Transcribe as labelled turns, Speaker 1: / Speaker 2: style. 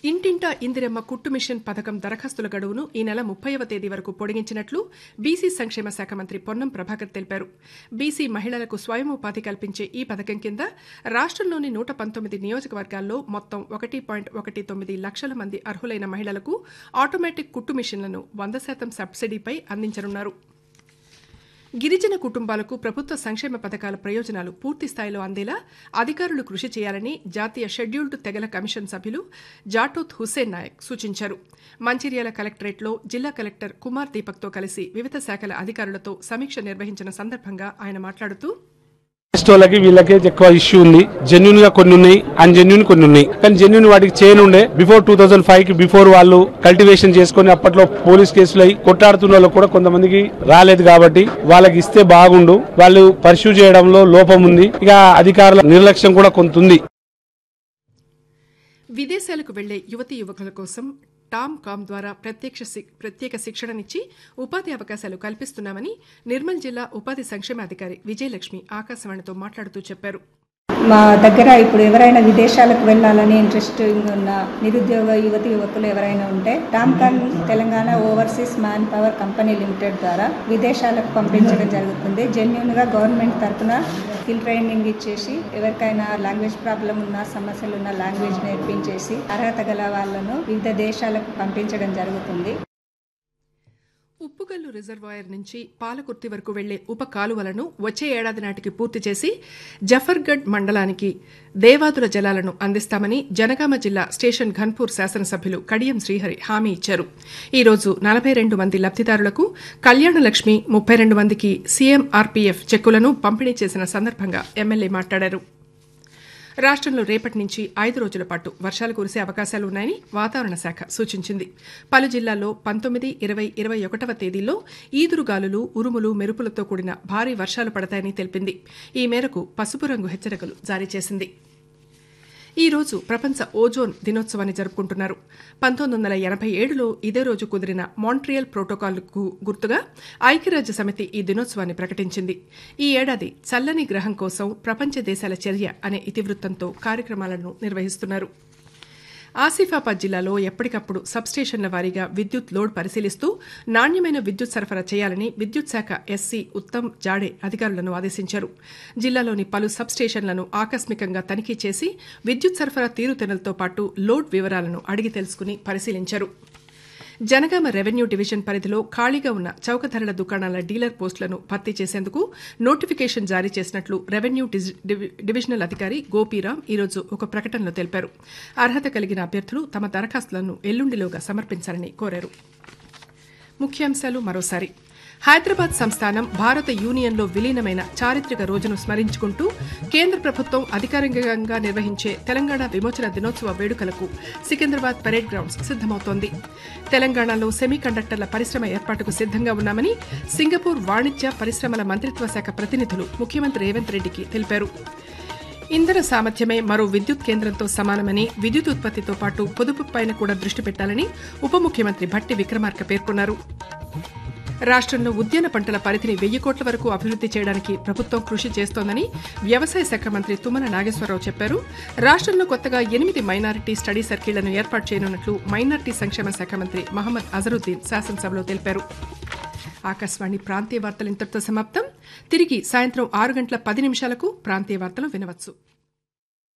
Speaker 1: ఇంటింటా ఇందిరమ్మ కుట్టు మిషన్ పథకం దరఖాస్తుల గడువును ఈ నెల ముప్పైవ తేదీ వరకు పొడిగించినట్లు బీసీ సంక్షేమ శాఖ మంత్రి పొన్నం ప్రభాకర్ తెలిపారు బీసీ మహిళలకు స్వయం ఉపాధి కల్పించే ఈ పథకం కింద రాష్ట్రంలోని నూట పంతొమ్మిది నియోజకవర్గాల్లో మొత్తం ఒకటి పాయింట్ ఒకటి తొమ్మిది లక్షల మంది అర్హులైన మహిళలకు ఆటోమేటిక్ కుట్టు మిషన్లను వంద శాతం సబ్సిడీపై అందించనున్నారు గిరిజన కుటుంబాలకు ప్రభుత్వ సంక్షేమ పథకాల ప్రయోజనాలు పూర్తి స్థాయిలో అందేలా అధికారులు కృషి చేయాలని జాతీయ షెడ్యూల్డ్ తెగల కమిషన్ సభ్యులు జాటోత్ హుస్సేన్ నాయక్ సూచించారు మంచిర్యాల కలెక్టరేట్లో జిల్లా కలెక్టర్ కుమార్ దీపక్తో కలిసి వివిధ శాఖల అధికారులతో సమీక్ష నిర్వహించిన సందర్భంగా ఆయన మాట్లాడుతూ
Speaker 2: నెక్స్ట్ వాళ్ళకి వీళ్ళకి ఎక్కువ ఇష్యూ ఉంది జెన్యున్ గా కొన్ని ఉన్నాయి అన్జెన్యున్ కొన్ని ఉన్నాయి కానీ జెన్యున్ వాటికి చేయను ఉండే బిఫోర్ టూ థౌసండ్ ఫైవ్ కి బిఫోర్ వాళ్ళు కల్టివేషన్ చేసుకుని అప్పట్లో పోలీస్ కేసులు అయి కొట్టాడుతున్న వాళ్ళకి కూడా కొంతమందికి రాలేదు కాబట్టి వాళ్ళకి ఇస్తే బాగుండు వాళ్ళు పర్సూ చేయడంలో లోపం ఉంది ఇక అధికారుల నిర్లక్ష్యం కూడా కొంత ఉంది
Speaker 1: విదేశాలకు వెళ్లే యువతీ యువకుల కోసం టామ్ కామ్ ద్వారా ప్రత్యక్ష శి- ప్రత్యేక శిక్షణనిచ్చి ఉపాధి అవకాశాలు కల్పిస్తున్నామని నిర్మల్ జిల్లా ఉపాధి సంక్షేమాధికారి విజయలక్ష్మి ఆకాశవాణితో మాట్లాడుతూ చెప్పారు
Speaker 3: మా దగ్గర ఇప్పుడు ఎవరైనా విదేశాలకు వెళ్ళాలని ఇంట్రెస్ట్ ఉన్న నిరుద్యోగ యువతి యువకులు ఎవరైనా ఉంటే TOMCOM Telangana overseas manpower company limited ద్వారా విదేశాలకు పంపించడం జరుగుతుంది జెన్యున్గా గవర్నమెంట్ తరఫున స్కిల్ ట్రైనింగ్ ఇచ్చేసి ఎవరికైనా లాంగ్వేజ్ ప్రాబ్లం ఉన్న సమస్యలు ఉన్న లాంగ్వేజ్ నేర్పించేసి అర్హత గల వాళ్ళను వివిధ దేశాలకు పంపించడం జరుగుతుంది
Speaker 1: ఉప్పుగల్లు రిజర్వాయర్ నుంచి పాలకుర్తి వరకు వెళ్లే ఉప కాలువలను వచ్చే ఏడాది నాటికి పూర్తి చేసి జఫర్గఢ్ మండలానికి దేవాదుల జలాలను అందిస్తామని జనగామ జిల్లా స్టేషన్ ఘన్పూర్ శాసనసభ్యులు కడియం శ్రీహరి హామీ ఇచ్చారు ఈ రోజు నలభై రెండు మంది లబ్దిదారులకు కళ్యాణ లక్ష్మి ముప్పై రెండు మందికి సీఎంఆర్పీఎఫ్ చెక్కులను పంపిణీ చేసిన సందర్భంగా ఎమ్మెల్యే మాట్లాడారు రాష్ట్రంలో రేపటి నుంచి ఐదు రోజుల పాటు వర్షాలు కురిసే అవకాశాలు ఉన్నాయని వాతావరణ శాఖ సూచించింది పలు జిల్లాల్లో పంతొమ్మిది ఇరవై ఇరవై ఒకటవ తేదీల్లో ఈదురుగాలులు ఉరుములు మెరుపులతో కూడిన భారీ వర్షాలు పడతాయని తెలిపింది ఈ మేరకు పసుపు రంగు హెచ్చరికలు జారీ చేసింది ఈ రోజు ప్రపంచ ఓజోన్ దినోత్సవాన్ని జరుపుకుంటున్నారు పంతొమ్మిది వందల ఎనభై ఏడులో ఇదే రోజు కుదిరిన మాంట్రియల్ ప్రోటోకాల్కు గుర్తుగా ఐక్యరాజ్య సమితి ఈ దినోత్సవాన్ని ప్రకటించింది ఈ ఏడాది చల్లని గ్రహం కోసం ప్రపంచ దేశాల చర్య అనే ఇతివృత్తంతో కార్యక్రమాలను నిర్వహిస్తున్నారు ఆసిఫాబాద్ జిల్లాలో ఎప్పటికప్పుడు సబ్స్టేషన్ల వారీగా విద్యుత్ లోడ్ పరిశీలిస్తూ నాణ్యమైన విద్యుత్ సరఫరా చేయాలని విద్యుత్ శాఖ ఎస్సీ ఉత్తమ్ జాడే అధికారులను ఆదేశించారు జిల్లాలోని పలు సబ్స్టేషన్లను ఆకస్మికంగా తనిఖీ చేసి విద్యుత్ సరఫరా తీరుతెన్నులతో పాటు లోడ్ వివరాలను అడిగి తెలుసుకుని పరిశీలించారు జనగామ రెవెన్యూ డివిజన్ పరిధిలో ఖాళీగా ఉన్న చౌక ధరల దుకాణాల డీలర్ పోస్టులను భర్తీ చేసేందుకు నోటిఫికేషన్ జారీ చేసినట్లు రెవెన్యూ డిజి- డివి- డివిజనల్ అధికారి గోపీరామ్ ఈరోజు ఒక ప్రకటనలో తెలిపారు అర్హత కలిగిన అభ్యర్థులు తమ దరఖాస్తులను ఎల్లుండిలోగా సమర్పించాలని కోరారు ముఖ్యాంశాలు మరోసారి హైదరాబాద్ సంస్థానం భారత యూనియన్లో విలీనమైన చారిత్రక రోజును స్మరించుకుంటూ కేంద్ర ప్రభుత్వం అధికారికంగా నిర్వహించే తెలంగాణ విమోచన దినోత్సవ వేడుకలకు సికింద్రాబాద్ పరేడ్ గ్రౌండ్స్ సిద్దమవుతోంది తెలంగాణలో సెమీ కండక్టర్ల పరిశ్రమ ఏర్పాటుకు సిద్దంగా ఉన్నామని సింగపూర్ వాణిజ్య పరిశ్రమల మంత్రిత్వ శాఖ ప్రతినిధులు ముఖ్యమంత్రి రేవంత్ రెడ్డికి తెలిపారు ఇంధన సామర్థ్యమే మరో విద్యుత్ కేంద్రంతో సమానమని విద్యుత్ ఉత్పత్తితో పాటు పొదుపుపైన కూడా దృష్టి పెట్టాలని ఉప ముఖ్యమంత్రి భట్టి విక్రమార్క పేర్కొన్నారు రాష్ట్రంలో ఉద్యాన పంటల పరిధిని వెయ్యి కోట్ల వరకు అభివృద్ది చేయడానికి ప్రభుత్వం కృషి చేస్తోందని వ్యవసాయ శాఖ మంత్రి తుమ్మల నాగేశ్వరరావు చెప్పారు రాష్ట్రంలో కొత్తగా ఎనిమిది మైనారిటీ స్టడీ సర్కిళ్లను ఏర్పాటు చేయనున్నట్లు మైనారిటీ సంక్షేమ శాఖ మంత్రి మహమ్మద్ అజరుద్దీన్ శాసనసభలో తెలిపారు ఆకాశవాణి ప్రాంతీయ వార్తలు ఇంతటితో సమాప్తం తిరిగి సాయంత్రం ఆరు గంటల పది నిమిషాలకు ప్రాంతీయ వార్తలు వినవచ్చు